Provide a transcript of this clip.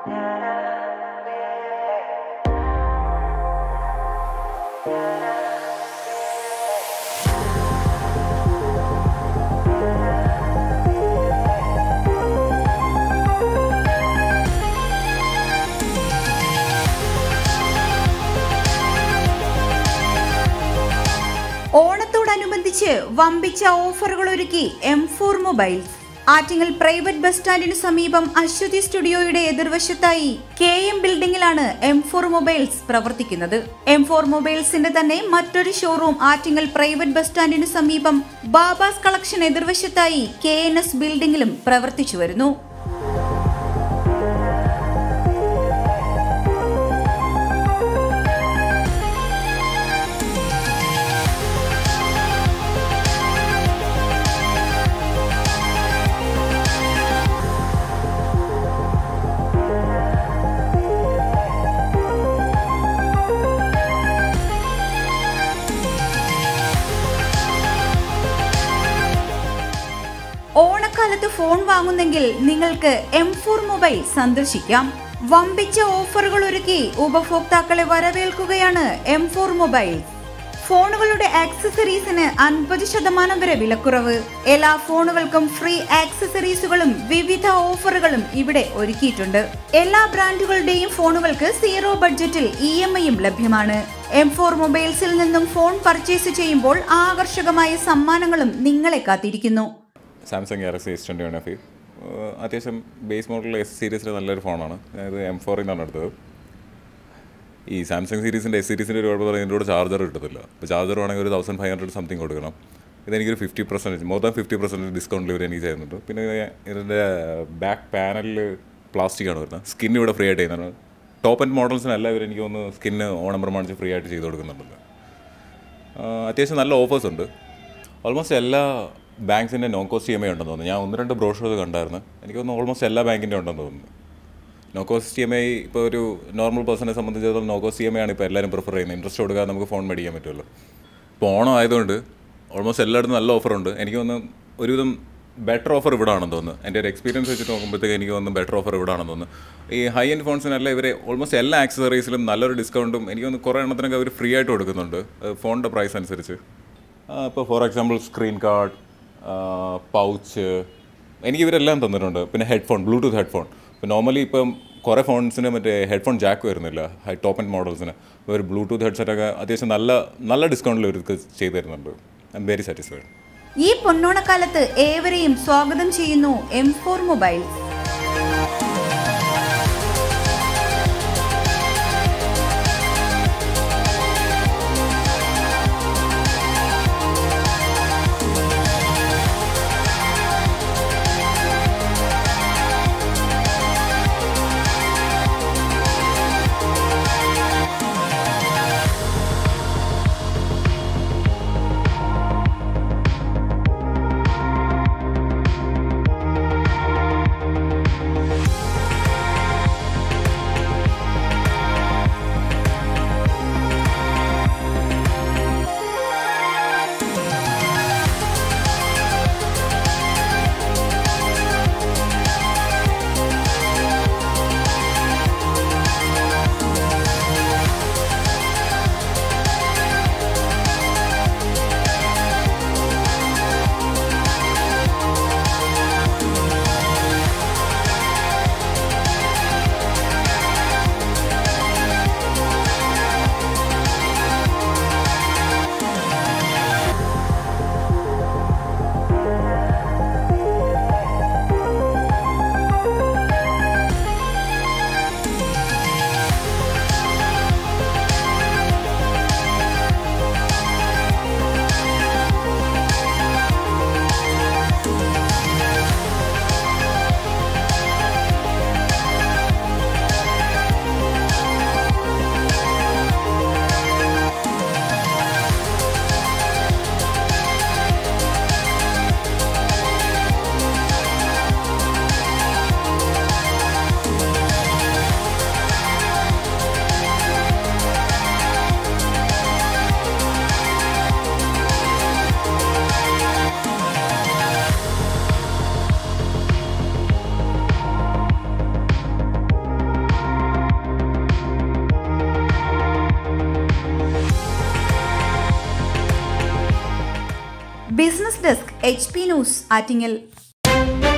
ഓണത്തോടനുബന്ധിച്ച് വമ്പിച്ച ഓഫറുകൾ ഒരുക്കി M four mobiles Attingal private bus സ്റ്റാൻഡിന് സമീപം അശ്വതി സ്റ്റുഡിയോയുടെ എതിർവശത്തായി കെ എം ബിൽഡിംഗിലാണ് എം ഫോർ മൊബൈൽസ് പ്രവർത്തിക്കുന്നത് എം ഫോർ മൊബൈൽസിന്റെ തന്നെ മറ്റൊരു ഷോറൂം ആറ്റിങ്ങൽ പ്രൈവറ്റ് ബസ് സ്റ്റാൻഡിന് സമീപം ബാബാസ് കളക്ഷൻ എതിർവശത്തായി കെ എൻ എസ് ബിൽഡിംഗിലും പ്രവർത്തിച്ചു വരുന്നു ഓണക്കാലത്ത് ഫോൺ വാങ്ങുന്നെങ്കിൽ നിങ്ങൾക്ക് എം ഫോർ മൊബൈൽ സന്ദർശിക്കാം വമ്പിച്ച ഓഫറുകൾ ഒരുക്കി ഉപഭോക്താക്കളെ വരവേൽക്കുകയാണ് എം ഫോർ മൊബൈൽ ഫോണുകളുടെ ആക്സസറീസിന് അൻപത് ശതമാനം വരെ വിലക്കുറവ് എല്ലാ ഫോണുകൾക്കും ഫ്രീ ആക്സസറീസുകളും വിവിധ ഓഫറുകളും ഇവിടെ ഒരുക്കിയിട്ടുണ്ട് എല്ലാ ബ്രാൻഡുകളുടെയും ഫോണുകൾക്ക് സീറോ ബഡ്ജറ്റിൽ ഇ എം ഐയും ലഭ്യമാണ് എം ഫോർ മൊബൈൽസിൽ നിന്നും ഫോൺ പർച്ചേസ് ചെയ്യുമ്പോൾ ആകർഷകമായ സമ്മാനങ്ങളും നിങ്ങളെ കാത്തിരിക്കുന്നു Samsung Galaxy S twenty one F അത്യാവശ്യം ബേസ് മോഡൽ എസ് സീരീസിൽ നല്ലൊരു ഫോണാണ് അതായത് എം ഫോറിൽ നിന്നാണ് എടുത്തത് ഈ സാംസങ് സീരീസിൻ്റെ എസ് സീരീസിൻ്റെ ഒരു കുഴപ്പം ഇതിൻ്റെ കൂടെ ചാർജർ കിട്ടത്തില്ല അപ്പോൾ ചാർജർ വേണമെങ്കിൽ ഒരു തൗസൻഡ് ഫൈവ് ഹൺഡ്രഡ് സംതിങ് കൊടുക്കണം ഇതെനിക്കൊരു fifty percentage more than fifty percentage ഡിസ്കൗണ്ടിൽ ഇവർ എനിക്ക് ചെയ്യുന്നുണ്ട് പിന്നെ ഇതിൻ്റെ ബാക്ക് പാനലിൽ പ്ലാസ്റ്റിക് ആണ് വരുന്നത് സ്കിൻ ഇവിടെ ഫ്രീ ആയിട്ട് ചെയ്യുന്നതാണ് ടോപ്പ് ആൻഡ് മോഡൽസിനല്ല ഇവർ എനിക്ക് ഒന്ന് സ്കിന്ന് ഓണം പ്രമാണിച്ച് ഫ്രീ ആയിട്ട് ചെയ്ത് കൊടുക്കുന്നുണ്ട് ആ, അത്യാവശ്യം നല്ല ഓഫേഴ്സ് ഉണ്ട് ഓൾമോസ്റ്റ് എല്ലാ ബാങ്ക്സിൻ്റെ non cost E M I ഉണ്ടെന്ന് തോന്നുന്നു ഞാൻ ഒന്ന് രണ്ട് ബ്രോഷേഴ്സ് കണ്ടായിരുന്നു എനിക്ക് തോന്നുന്നു ഓൾമോസ്റ്റ് എല്ലാ ബാങ്കിൻ്റെ ഉണ്ടെന്ന് തോന്നുന്നു no cost E M I ഇപ്പോൾ ഒരു നോർമൽ പേഴ്സണെ സംബന്ധിച്ചിടത്തോളം no cost E M I ആണ് ഇപ്പോൾ എല്ലാവരും പ്രിഫർ ചെയ്യുന്നത് ഇൻട്രസ്റ്റ് കൊടുക്കാതെ നമുക്ക് ഫോൺ മേടിക്കാൻ പറ്റുമല്ലോ ഇപ്പോൾ ഓണം ആയതുകൊണ്ട് ഓൾമോസ്റ്റ് എല്ലായിടത്തും നല്ല ഓഫറുണ്ട് എനിക്ക് തോന്നുന്നു ഒരുവിധം ബെറ്റർ ഓഫർ ഇവിടെ ആണെന്ന് തോന്നുന്നു എൻ്റെ ഒരു എക്സ്പീരിയൻസ് വെച്ചിട്ട് നോക്കുമ്പോഴത്തേക്ക് എനിക്ക് തോന്നുന്നു ബെറ്റർ ഓഫർ ഇവിടെ ആണെന്ന് തോന്നുന്നു ഈ ഹൈ എൻഡ് ഫോൺസിനല്ല ഇവർ ഓൾമോസ്റ്റ് എല്ലാ ആക്സസറീസിലും നല്ലൊരു ഡിസ്കൗണ്ടും എനിക്ക് തോന്നുന്നു കുറേ എണ്ണത്തിനൊക്കെ അവർ ഫ്രീ ആയിട്ട് കൊടുക്കുന്നുണ്ട് ഫോണിൻ്റെ പ്രൈസ് അനുസരിച്ച് ഇപ്പോൾ for example screen card pouch എനിക്ക് ഇവരെല്ലാം തന്നിട്ടുണ്ട് പിന്നെ ഹെഡ്ഫോൺ ബ്ലൂടൂത്ത് ഹെഡ്ഫോൺ ഇപ്പോൾ നോർമലി ഇപ്പം കുറേ ഫോൺസിന് മറ്റേ ഹെഡ്ഫോൺ ജാക്ക് വരുന്നില്ല ഹൈ ടോപ്പ് ആൻഡ് മോഡൽസിന് ഒരു ബ്ലൂടൂത്ത് ഹെഡ്സെറ്റൊക്കെ അത്യാവശ്യം നല്ല നല്ല ഡിസ്കൗണ്ടിൽ ഇവർക്ക് ചെയ്തു തരുന്നുണ്ട് ഐ എം വെരി സാറ്റിസ്ഫൈഡ് ഈ പൊന്നോണക്കാലത്ത് ഏവരെയും സ്വാഗതം ചെയ്യുന്നു M four mobiles business desk H P news Attingal